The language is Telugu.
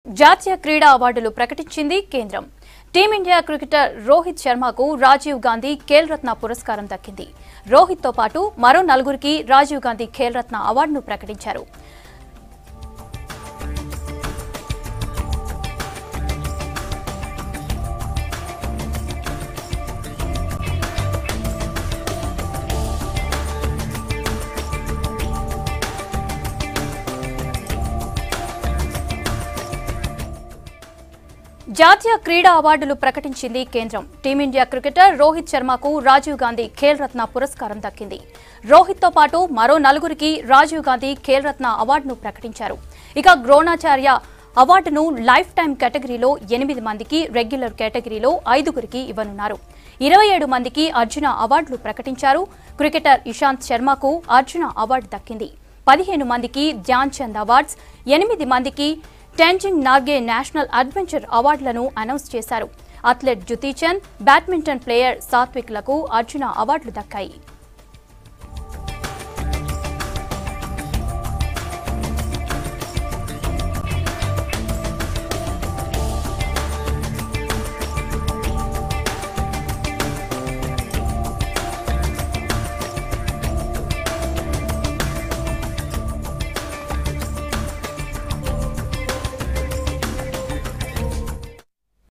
జాతీయ క్రీడా అవార్డులు ప్రకటించింది కేంద్రం టీమిండియా క్రికెటర్ రోహిత్ శర్మకు రాజీవ్ గాంధీ ఖేల్ రత్న పురస్కారం దక్కింది రోహిత్ తో పాటు మరో నలుగురికి రాజీవ్ గాంధీ ఖేల్ రత్న అవార్డును ప్రకటించారు జాతీయ క్రీడా అవార్డులు ప్రకటించింది కేంద్రం టీమిండియా క్రికెటర్ రోహిత్ శర్మకు రాజీవ్ గాంధీ ఖేల్ రత్న పురస్కారం దక్కింది రోహిత్ తో పాటు మరో నలుగురికి రాజీవ్ గాంధీ ఖేల్ రత్న అవార్డును ప్రకటించారు ఇక ద్రోణాచార్య అవార్డును లైఫ్ టైం కేటగిరీలో ఎనిమిది మందికి రెగ్యులర్ కేటగిరీలో ఐదుగురికి ఇవ్వనున్నారు ఇరవై ఏడు మందికి అర్జున అవార్డులు ప్రకటించారు క్రికెటర్ ఇషాంత్ శర్మకు అర్జున అవార్డు దక్కింది పదిహేను మందికి ధ్యాన్ చంద్ అవార్డ్స్ ఎనిమిది మందికి టెంజింగ్ నార్గే నేషనల్ అడ్వెంచర్ అవార్డులను అనౌన్స్ చేశారు athlete Dutee Chand badminton player సాత్విక్లకు అర్జున అవార్డులు దక్కాయి